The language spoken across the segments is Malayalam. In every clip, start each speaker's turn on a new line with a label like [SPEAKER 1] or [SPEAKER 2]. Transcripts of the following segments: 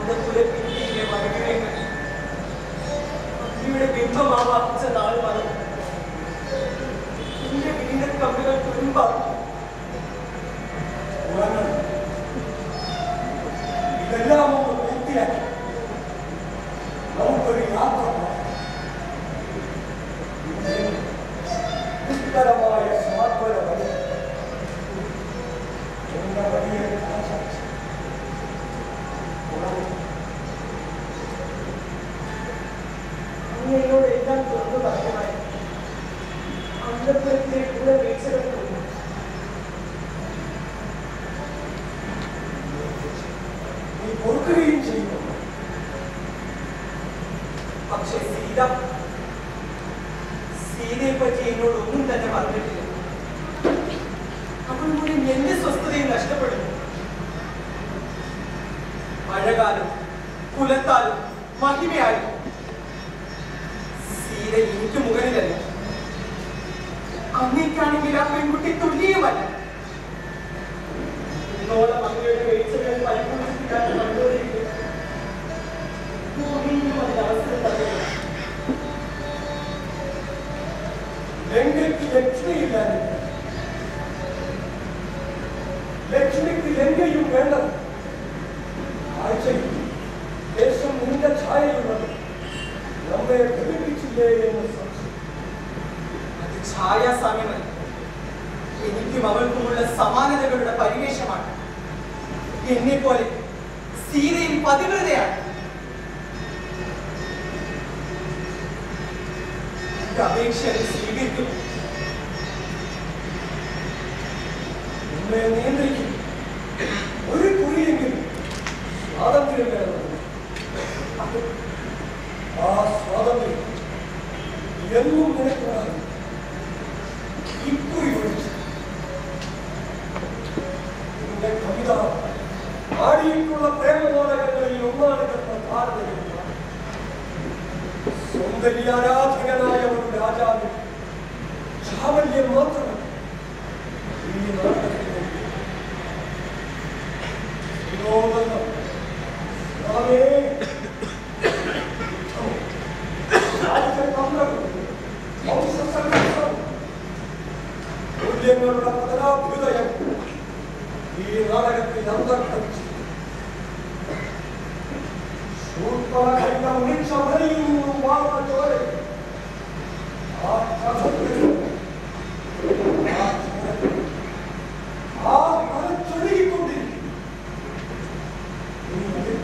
[SPEAKER 1] അന്തപുര പിന്നിലെ വരവിലേക്ക് അഗ്നിയുടെ ബിംബമാവാച്ച നാൾ മറന്നു എന്റെ വീടിന്റെ കമ്പികൾ തുരുമ്പാക്കി
[SPEAKER 2] ഉറങ്ങണം. ഇതെല്ലാം ഒന്ന് പൂർത്തിയാക്കി നമുക്കൊരു യാത്ര പോകാം. ദുഷ്കരമായ സ്വാത്മന വഴി എന്ന വഴിയെ ആശംസിച്ചു. ഉറങ്ങണം.
[SPEAKER 1] അങ്ങയോട് എല്ലാം തുറന്നു പറയുമായി അന്തപുരത്തിലെ കൂടെ വീഴ്ചകൾ തോന്നി
[SPEAKER 2] നീ പൊറുക്കുകയും ചെയ്യുന്നു
[SPEAKER 1] പക്ഷെ സീത സീതയെ പറ്റി എന്നോട് ഒന്നും തന്നെ പറഞ്ഞിട്ടില്ല അവൾ മൂലം എന്റെ സ്വസ്ഥതയും നഷ്ടപ്പെടുന്നു അഴകാലും കുലത്താലും മഹിമയാലും സീത എനിക്ക് മുകളിലല്ല അങ്ങേക്കാണെങ്കിൽ ആ പെൺകുട്ടി തുല്യവുമല്ല ഇന്നോളം അങ്ങയുടെ വീഴ്ചകൾ പരിപൂർണിക്കാൻ കണ്ടുകൊണ്ടിരിക്കുന്നു ഭൂമിയിലും അതിന് അവസരം തന്നില്ല
[SPEAKER 2] ലങ്കയ്ക്ക് ലക്ഷ്മിയില്ലാതെ ലക്ഷ്മിക്ക് ലങ്കയും വേണ്ടത് ആഴ്ചയിൽ ദേശം നിന്റെ ഛായയുള്ളത് നമ്മെ ധരിപ്പിച്ചില്ലേ എന്ന് സംശയം
[SPEAKER 1] അത് ഛായാസാമ്യമല്ല എനിക്കും അവൾക്കുമുള്ള സമാനതകളുടെ പരിവേഷമാണ് എന്നെ പോലെ സീതയും പതിവ്രതയാണ് എന്റെ അപേക്ഷ അത് സ്വീകരിക്കും
[SPEAKER 2] നമ്മെ നിയന്ത്രിക്കും ഒരു കുറിയെങ്കിലും സ്വാതന്ത്ര്യം വേണം അത് ആ സ്വാതന്ത്ര്യം എന്നും നിനക്കുണ്ടാകും ഇക്കുറി ഒഴിച്ച് നിന്റെ കവിത ആടിയിട്ടുള്ള പ്രേമബോധകങ്ങളിൽ ഒന്നാണെന്ന ധാരണയില്ല സൗന്ദര്യാരാധകനായ ഒരു രാജാവ് ചാവല്യം മാത്രമല്ല ഈ നാടകത്തിലെ വിനോദങ്ങൾ നാമേ രാജതന്ത്രം വംശസംഘർഷം മൂല്യങ്ങളുടെ പതനാഭ്യുദയം ഈ നാടകത്തിൽ അന്തർഭവിച്ചു ശൂർപ്പണഖണ്ഡ വൃക്ഷമലയിൽ നിന്നും വാർന്ന ചോര ആ കഥത്തിൽ ആ ചോര ആ മനച്ചൊഴുകിക്കൊണ്ടിരിക്കും ഇനി അതിൽ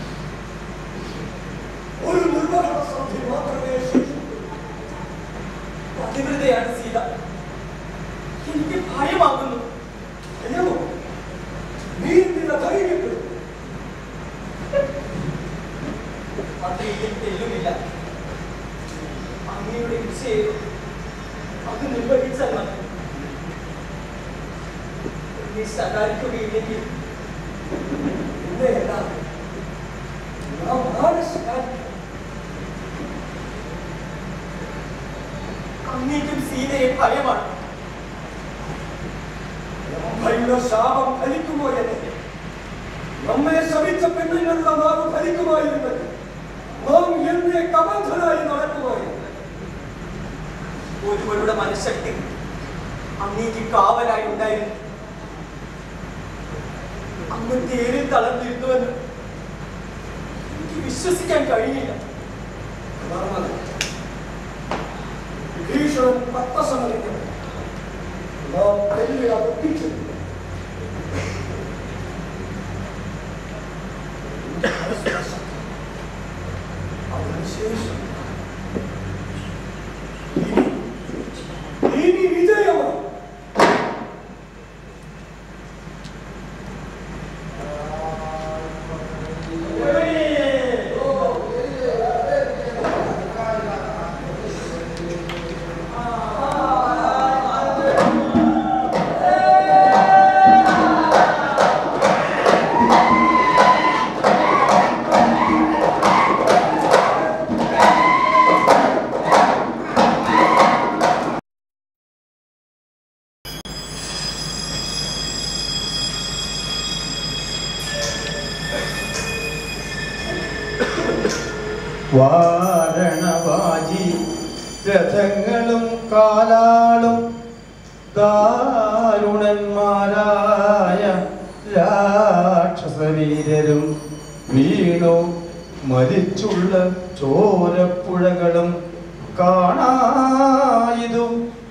[SPEAKER 2] ഒരു നിർവഹണ സന്ധി മാത്രമേ ശേഷിക്കൂ
[SPEAKER 1] പതിവ്രതയാണ് സീത എനിക്ക് ഭയമാകുന്നു
[SPEAKER 2] അയ്യോ നീ നിന്റെ ധൈര്യപ്പെടും
[SPEAKER 1] അതിൽ തെല്ലുമില്ല അങ്ങയുടെ ഇച്ഛയെ അത് നിർവഹിച്ചാൽ മതി എന്നെ ശകാരിക്കുകയില്ലെങ്കിൽ
[SPEAKER 2] എന്നെയല്ല നാം ആരെ ശകാരിക്കും
[SPEAKER 1] അങ്ങേക്കും സീതയെ ഭയമാണ്
[SPEAKER 2] നമ്മയുടെ ശാപം ഫലിക്കുമോ എന്ന് നമ്മെ ശപിച്ച പെണ്ണുങ്ങളുടെ നാവ് ഫലിക്കുമായിരുന്നത് നാം എന്നെ കബന്ധനായി നടക്കുമായിരുന്നു
[SPEAKER 1] ഒരുവരുടെ മനഃശക്തി അങ്ങേക്ക് കാവലായി ഉണ്ടായിരുന്നു അങ്ങ് തേരിൽ തളർന്നിരുന്നുവെന്ന് എനിക്ക് വിശ്വസിക്കാൻ കഴിയില്ല
[SPEAKER 2] നർമ്മദ വിഭീഷണൻ പത്തസമരിക്കും നാം തെല്ലിട ഒപ്പിച്ചു അതിനുശേഷം ഇനി ഇനി വിജയമാണ്
[SPEAKER 1] ഓ
[SPEAKER 3] വാരണവാജി രഥങ്ങളും കാലാളും ദാരുണന്മാരായ രാക്ഷസവീരരും വീണു മരിച്ചുള്ള ചോരപ്പുഴകളും കാണായിതു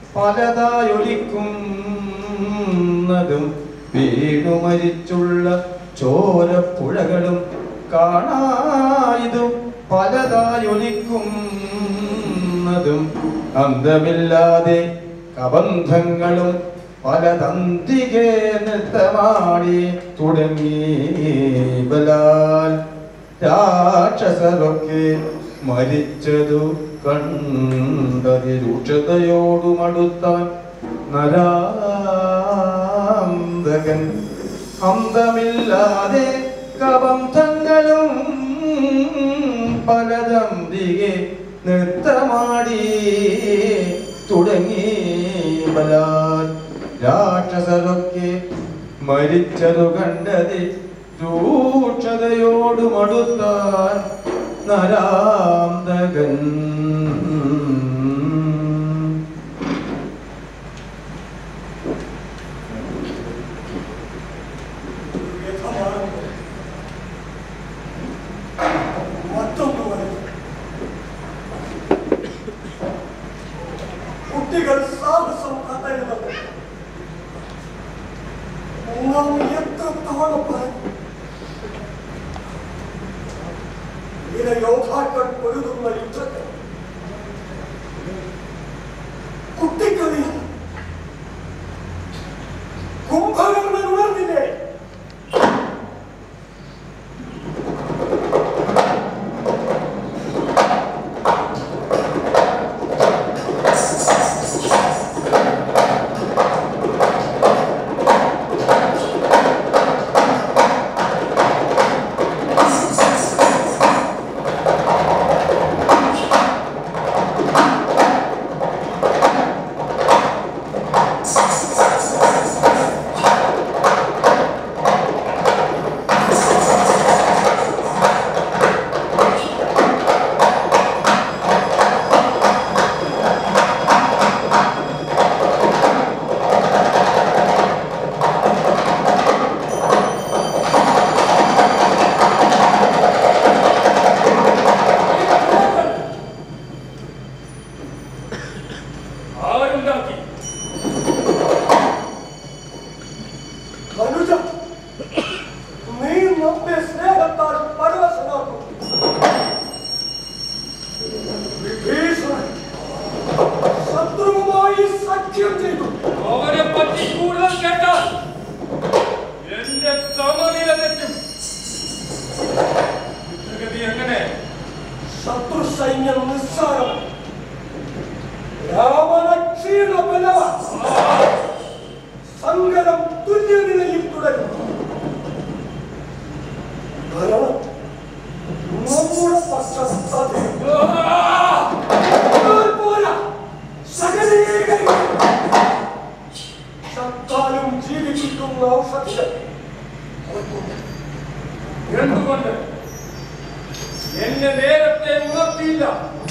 [SPEAKER 3] പലതായൊലിക്കുന്നതും വീണു മരിച്ചുള്ള ചോരപ്പുഴകളും കാണായിതു പലതായൊലിക്കുന്നതും അന്തമില്ലാതെ കബന്ധങ്ങളും പലതന്തികെ നൃത്തമാടി തുടങ്ങി ബലാൽ രാക്ഷസരൊക്കെ മരിച്ചതു കണ്ടതിരൂക്ഷതയോടുമടുത്താൻ നരാന്തകൻ അന്തമില്ലാതെ കബന്ധങ്ങളും പലതന്തികെ നൃത്തമാടി തുടങ്ങി ബലാൽ രാക്ഷസരൊക്കെ മരിച്ചതു കണ്ടത് രൂക്ഷതയോടുമടുത്താൻ നരാന്തകൻ
[SPEAKER 2] വ്യഥമാകുമ്പോൾ മറ്റൊന്ന് വരും കുട്ടികൾ സാഹസം കഥയുന്നത് നാം എത്രത്തോളം പറഞ്ഞു ഇര യോദ്ധാക്കൾ പൊരുതുന്ന യുദ്ധത്തിൽ കുട്ടിക്കളിയാണ് കുംഭകർണൻ ഉണർന്നില്ലേ
[SPEAKER 4] ആരുണ്ടാക്കി
[SPEAKER 2] അനുജ നീ നമ്മെ സ്നേഹത്താൽ പരവശനാക്കും വിഭീഷണൻ ശത്രുവുമായി സഖ്യം ചെയ്തു
[SPEAKER 4] അവനെ പറ്റി കൂടുതൽ കേട്ടാൽ എന്റെ സമനില തെറ്റും യുദ്ധഗതി എങ്ങനെ
[SPEAKER 2] ശത്രു സൈന്യം നിസ്സാരം രാമന ക്ഷീണ ബലവ സങ്കരം തുല്യനിലയിൽ തുടരും ഭരണം നമ്മുടെ പക്ഷത്തേ എന്നാൽ പോരാ സകലീകരിക്കും ചത്താലും ജീവിപ്പിക്കുന്ന ഔഷധികൾ അവർക്കുണ്ട്.
[SPEAKER 4] എന്തുകൊണ്ട് എന്നെ നേരത്തെ ഉണർത്തിയില്ല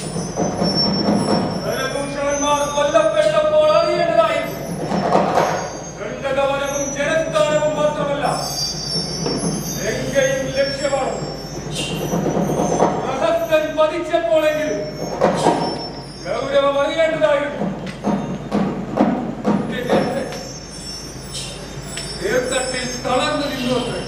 [SPEAKER 4] ധനഭൂഷണന്മാർ കൊല്ലപ്പെട്ടപ്പോൾ അറിയേണ്ടതായിരുന്നു ഗണ്ഡകവനവും ജനസ്ഥാനവും മാത്രമല്ല ലങ്കയും ലക്ഷ്യമാണ് പ്രഹസ്തൻ പതിച്ചപ്പോഴെങ്കിലും ഗൗരവം അറിയേണ്ടതായിരുന്നു എന്റെ ജനത്തെ തീർത്ഥത്തിൽ തളർന്നു നിന്നുവത്രേ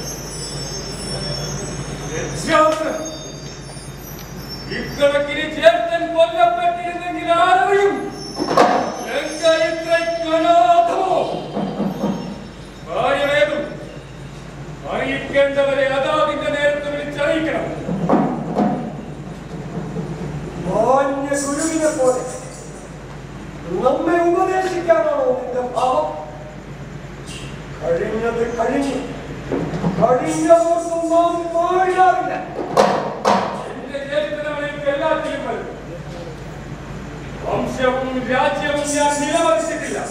[SPEAKER 4] ലജ്ജാവനം. ഇക്കണക്കിന് ചേർത്തൻ കൊല്ലപ്പെട്ടിരുന്നെങ്കിൽ ആരറിയും ലങ്ക ഇത്രയ്ക്ക് അനാഥമോ കാര്യമേതും അറിയിക്കേണ്ടവരെ അതാതിന്റെ നേരത്ത് വിളിച്ചറിയിക്കണം
[SPEAKER 2] മാന്യ ഗുരുവിനെ പോലെ നമ്മെ ഉപദേശിക്കാനാണോ നിന്റെ ഭാവം കഴിഞ്ഞത് കഴിഞ്ഞു കഴിഞ്ഞതൊന്നും നാം പാഴാറില്ല
[SPEAKER 4] എന്റെ ജ്യേഷ്ഠനവനെനിക്ക് എല്ലാത്തിലും വരും വംശവും രാജ്യവും ഞാൻ നിലവഹിച്ചിട്ടില്ല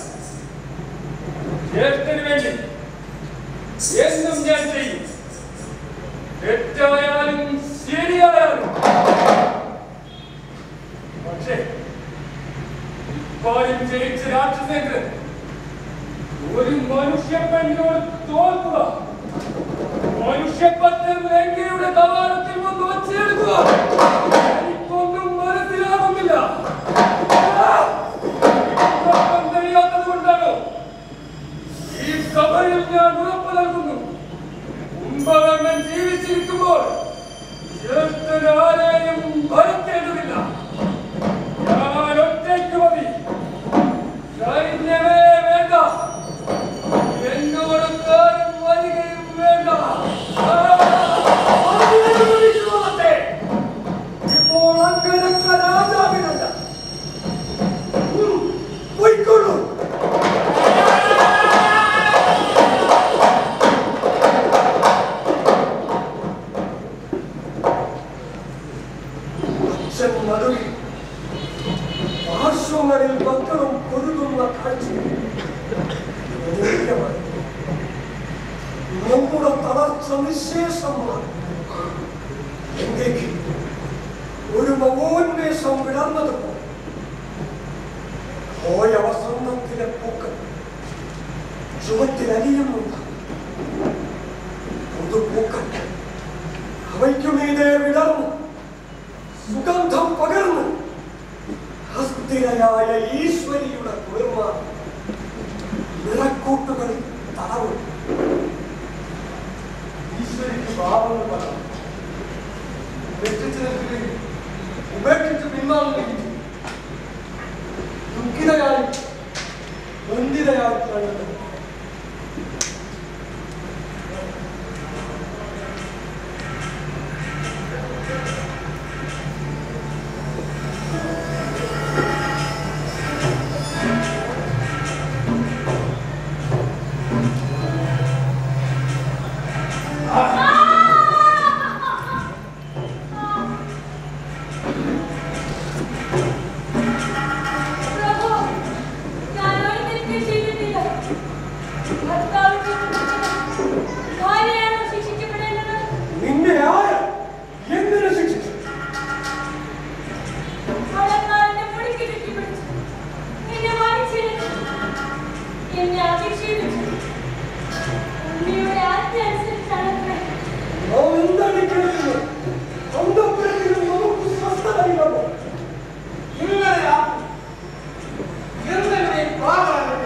[SPEAKER 4] ജ്യേഷ്ഠന് വേണ്ടി എന്നും ഞാൻ ചെയ്യും എന്നോട് തോൽക്കുക മനുഷ്യപ്പറ്റൽ ലങ്കയുടെ കവാടത്തിൽ വന്ന് വച്ചെടുക്കുക എനിക്കൊന്നും മനസ്സിലാകുന്നില്ല ഉറക്കം തെളിയാത്തത് കൊണ്ടാണോ ഈ സഭയിൽ ഞാൻ ഉറപ്പ് നൽകുന്നു കുംഭകർണൻ ജീവിച്ചിരിക്കുമ്പോൾ ജ്യേഷ്ഠൻ ആരെയും ഭയക്കേണ്ടതില്ല ഞാൻ ഒറ്റയ്ക്ക് മതി സൈന്യമേ വേണ്ട എന്നോട് കാര്യം വരികയും വേണ്ട
[SPEAKER 2] വിശ്വാസത്തെ ഇപ്പോൾ അങ്ങനൊക്കെ രാജാവിനല്ല ഉം, പൊയ്ക്കൊള്ളൂ അച്ഛൻ നടുവിൽ പാർശ്വങ്ങളിൽ മക്കളും പൊരുതുന്ന കാഴ്ച ദൈവമായി നമ്മുടെ തളർച്ച നിശേഷമാണ് എങ്കേക്ക് ഒരു മവോന്മേഷം വിടർന്നതുപോലെ പോയ വസന്തത്തിലെ പൂക്കൾ ചുവറ്റിൽ അലിയുന്നുണ്ട് പുതുപൂക്കൾ അവയ്ക്കുമീതെ വിടർന്നു സുഗന്ധം പകർന്നു അസ്ഥിരയായ ഈശ്വരിയുടെ കുളിർമ നിറക്കൂട്ടുകളിൽ തളർന്നു ഈശ്വരിക്ക് പാപങ്ങൾ പറഞ്ഞു രക്ഷിച്ചു നിൽക്കുകയും ഉപേക്ഷിച്ച് പിന്മാറുകയും ചെയ്തു. ദുഃഖിതയായി ബന്ധിതയായി കണ്ടത്
[SPEAKER 5] പ്രഭു ഞാനൊരു തെറ്റും ചെയ്തിട്ടില്ല ഭർത്താവ് ചെയ്തിട്ടില്ല ഭാര്യയാണോ ശിക്ഷിക്കപ്പെടേണ്ടത്
[SPEAKER 2] നിന്നെ ആര് എങ്ങനെ ശിക്ഷിച്ചു
[SPEAKER 5] കള്ളക്കാരന്റെ മുടിക്ക് ചുറ്റിപ്പിടിച്ചു എന്നെ വലിച്ചിരുന്നു എന്നെ അധിക്ഷേപിച്ചു ഉണ്ണിയുടെ ആജ്ഞ അനുസരിച്ചാണ് അത്രേ.
[SPEAKER 2] നാം എന്താണ് കേൾക്കുന്നത് അന്തപുരത്തിലും നമുക്ക് സ്വസ്ഥതയില്ലല്ലോ ഇങ്ങനെയാ എന്തെങ്കിലും പാടാണ്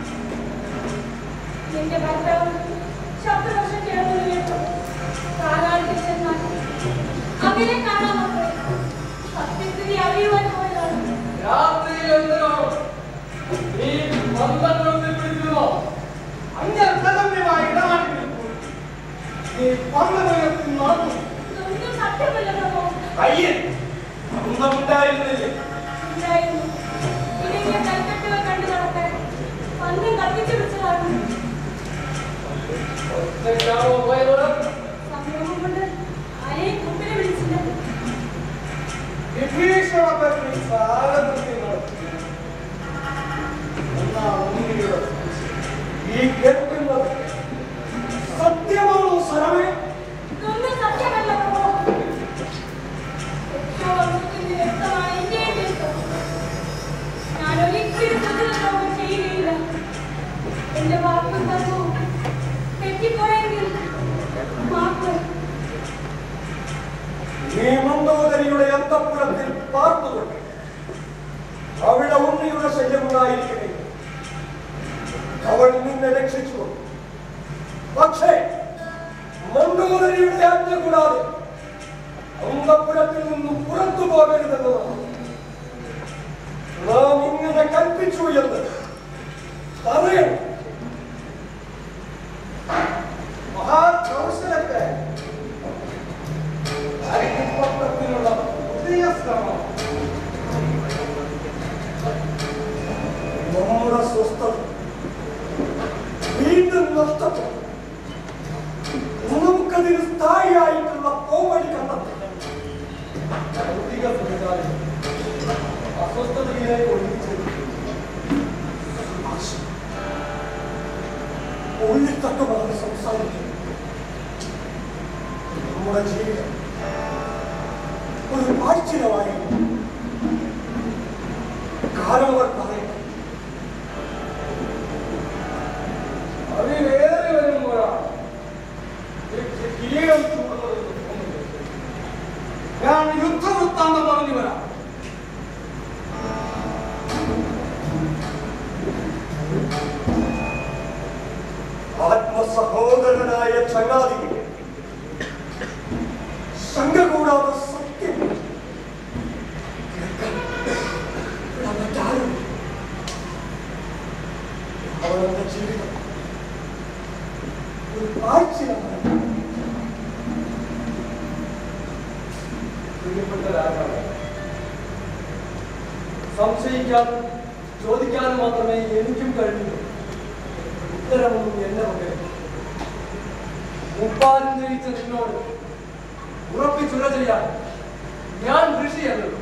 [SPEAKER 5] എന്റെ ഭർത്താവ് ശബ്ദദോഷം ചേർന്നത് കേട്ടു കാലാളിൽ ചെന്നാൽ അവരെ കാണാൻ അത്രേ. സത്യസ്ഥിതി അറിയുവാൻ പോയതാണ്
[SPEAKER 4] രാത്രിയിൽ എന്തിനാണോ നീ പന്തങ്ങളൊക്കെ പിടിക്കുന്നോ
[SPEAKER 2] അന്യസദമ്യമായി ഇടനാട്ടിൽ നീ പർവ്വതത്തിൽ നടന്നു
[SPEAKER 5] ഇതൊന്നും സത്യമല്ല പ്രഭു
[SPEAKER 2] അയ്യൻ അന്തമുണ്ടായിരുന്നില്ലേ
[SPEAKER 5] ഉണ്ടായിരുന്നു ഇടുങ്ങിയ കൽക്കെട്ടുകൾ കണ്ടു നടക്കാൻ പന്തും കത്തിച്ചു വെച്ചതാകുന്നു
[SPEAKER 4] ഒറ്റയ്ക്കാണോ പോയത്
[SPEAKER 5] സംഭവം കൊണ്ട് ആരെയും കൂട്ടിനെ വിളിച്ചില്ല
[SPEAKER 2] വിഭീഷണത്തിൽ സാരഥത്തിൽ നടത്തി എന്നാ ഉണ്ണിയുടെ ഈ കേൾക്കുന്നത് സത്യമാണോ സ്വരമേ
[SPEAKER 5] ഇതൊന്നും സത്യമല്ല പ്രഭു രക്ഷാബന്ധത്തിന് വ്യക്തമായ ഇന്ത്യയെ കേൾക്കും ഞാൻ ഒരിക്കലും ദുരിതദ്രോഹം ചെയ്യുകയില്ല എന്റെ വാക്കും തത്വവും തെറ്റിപ്പോയെങ്കിൽ മാപ്പ്
[SPEAKER 2] നീ മന്ദോദരിയുടെ അന്തപ്പുരത്തിൽ പാർത്തുകൊണ്ട് അവിടെ ഉണ്ണിയുടെ ശല്യമുണ്ടായിരിക്കണേ അവൾ നിന്നെ രക്ഷിച്ചു പക്ഷേ മന്ദോദരിയുടെ ആജ്ഞ കൂടാതെ അന്തപ്പുരത്തിൽ നിന്നും പുറത്തു പോകരുതെന്നതാണ് നാം ഇങ്ങനെ കൽപ്പിച്ചു എന്ന് പറയണം മഹാകൗശലത്തെ അരിപ്പത്തിനുള്ള പുതിയ ശ്രമം നമ്മുടെ സ്വസ്ഥത വീണ്ടും നഷ്ടപ്പെട്ടു നമുക്കതിന് സ്ഥായിയായിട്ടുള്ള പോവഴി കണ്ടെത്തും ഭൗതിക സംവിധാനം അസ്വസ്ഥതയിലേക്ക് ഒഴിച്ചു ഉള്ളിത്തട്ടുമാണ് സംസാരിക്കുന്നത് നമ്മുടെ ജീവിതം ഒരു പാഴ്ചിലമായിരുന്നു കാരണവർ പറയുന്നു അതിലേറെ
[SPEAKER 1] പ്രിയപ്പെട്ടവരാകാം സംശയിക്കാനും ചോദിക്കാനും മാത്രമേ എനിക്കും കഴിഞ്ഞുള്ളൂ ഉത്തരമൊന്നും എന്നെ പകരം മുപ്പാലും ജയിച്ച നിന്നോട് ഉറപ്പിച്ചുര ചെയ്യാൻ ഞാൻ ഋഷിയല്ലോ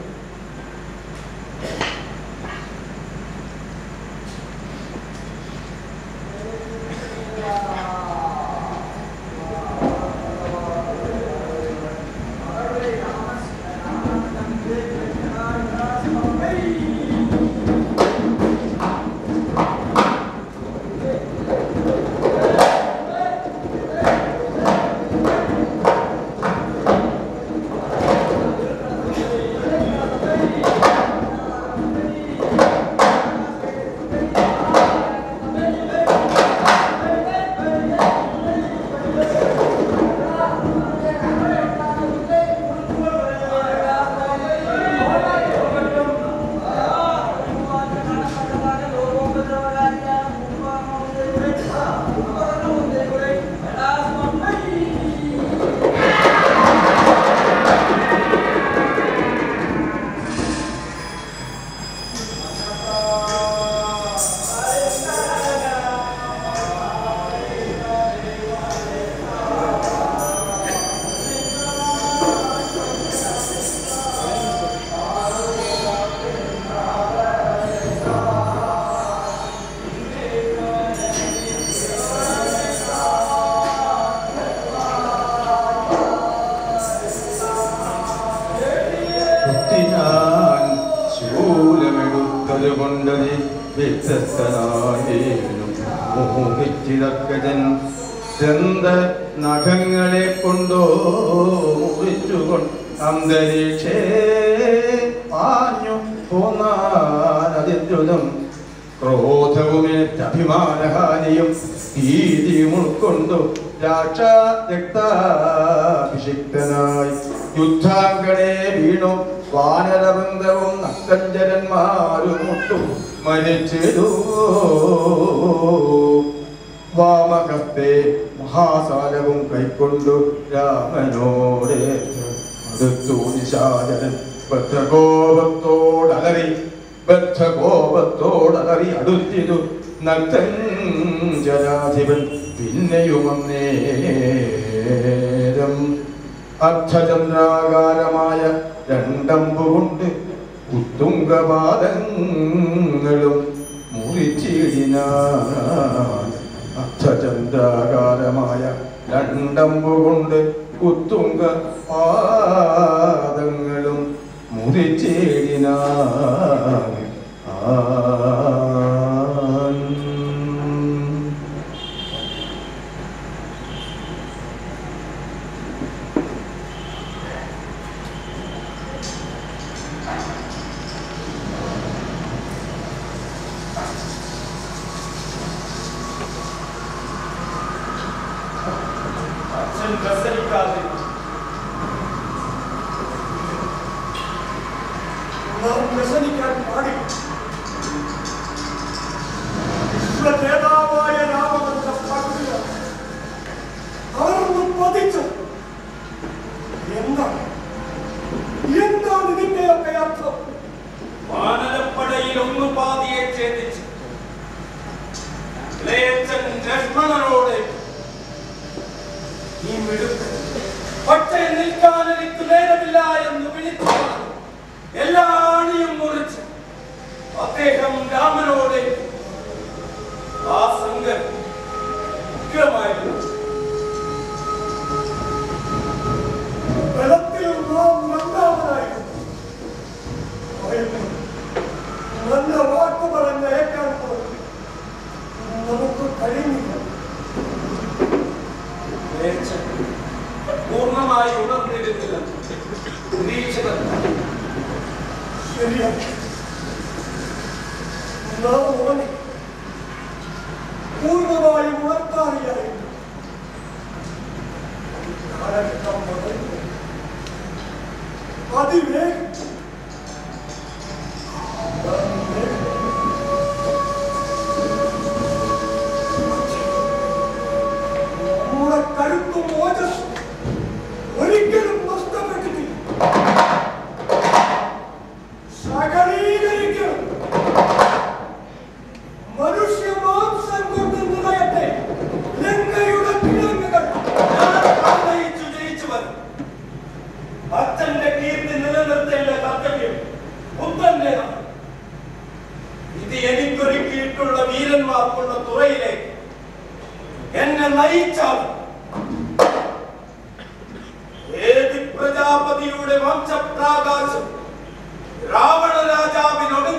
[SPEAKER 3] കുത്തിനാൻ ശൂലമെടുത്തത് കൊണ്ടത് വ്യത്യസ്തനായേനും മോഹിച്ചിതക്കജൻ ചെന്ത നഖങ്ങളെ കൊണ്ടോ മുറിച്ചുകൊണ്ട് അന്തരീക്ഷേ പാഞ്ഞു പോന്നാനതിദ്രുതം ക്രോധവുമേറ്റഭിമാനഹാനിയും ഭീതിയും ഉൾക്കൊണ്ടു രാക്ഷാഭിഷിക്തനായി യുദ്ധാങ്കണേ വീണു വാനരവൃന്ദവും നക്തഞ്ചരന്മാരും മുട്ടു മരിച്ചിടൂ വാമകത്തെ മഹാസാലവും കൈക്കൊണ്ടു രാമനോടെ അടുത്തു നിശാചരൻ ബദ്ധകോപത്തോടലറി ബദ്ധകോപത്തോടലറി അടുത്തിരു നക്തഞ്ചരാധിപൻ പിന്നെയുമന്നേരം അർത്ഥചന്ദ്രാകാരമായ രണ്ടമ്പുകൊണ്ട് ഉത്തുംഗപാദങ്ങളും മുറിച്ചിടിനാൻ അർത്ഥചന്ദ്രാകാരമായ രണ്ടമ്പുകൊണ്ട് ഉത്തുംഗ പാദങ്ങളും മുറിച്ചിടിനാൻ ആൻ.
[SPEAKER 2] അച്ഛൻ വ്യസനിക്കാതെ നാം വ്യസനിക്കാൻ പാടില്ല വിശ്വനേതാവായ രാമചന്ദ്ര ഭക്തിയ അവർന്ന് പതിച്ചു എന്താണ് എന്താണ് ഇതിന്റെയൊക്കെ അർത്ഥം
[SPEAKER 6] വാനരപ്പടയിൽ ഒന്ന് പാതിയെ ഛേദിച്ച് ഇളയച്ചൻ ലക്ഷ്മണനോട് നീ മിടുക്ക് പക്ഷേ നിൽക്കാൻ എനിക്ക് നേരമില്ല എന്ന് വിളിച്ചു പറഞ്ഞു. എല്ലാ അണിയും മുറിച്ച് അദ്ദേഹം രാമനോട് ആ സംഘം ഉഗ്രമായിരുന്നു
[SPEAKER 2] ബലത്തിൽ നാം രണ്ടാമതായിരുന്നു ഭയന്നു. നല്ല വാക്ക് പറഞ്ഞ ഏക്കാൻ പോലും നമുക്ക് കഴിഞ്ഞില്ല
[SPEAKER 6] ഇളയച്ചൻ പൂർണ്ണമായി ഉണർന്നിരുന്നില്ല നിരീക്ഷകൻ
[SPEAKER 2] ശരിയാണ് നാം ഉണർന്നി പൂർണ്ണമായും ഉണർത്താറിയായിരുന്നു കാലഘട്ടം വളരുന്നു. അതിവേഗം അതിവേഗം. നമ്മുടെ കരുത്തും ഓജസ്സും ഒരിക്കലും നഷ്ടപ്പെട്ടിട്ടില്ല
[SPEAKER 6] പുത്രന്റേതാണ് ഇത് എനിക്കൊരുക്കിയിട്ടുള്ള വീരന്മാർക്കുള്ള തുറയിലേക്ക് എന്നെ നയിച്ചാൽ ഏത് പ്രജാപതിയുടെ വംശപ്രാകാശം രാവണ രാജാവിനോട്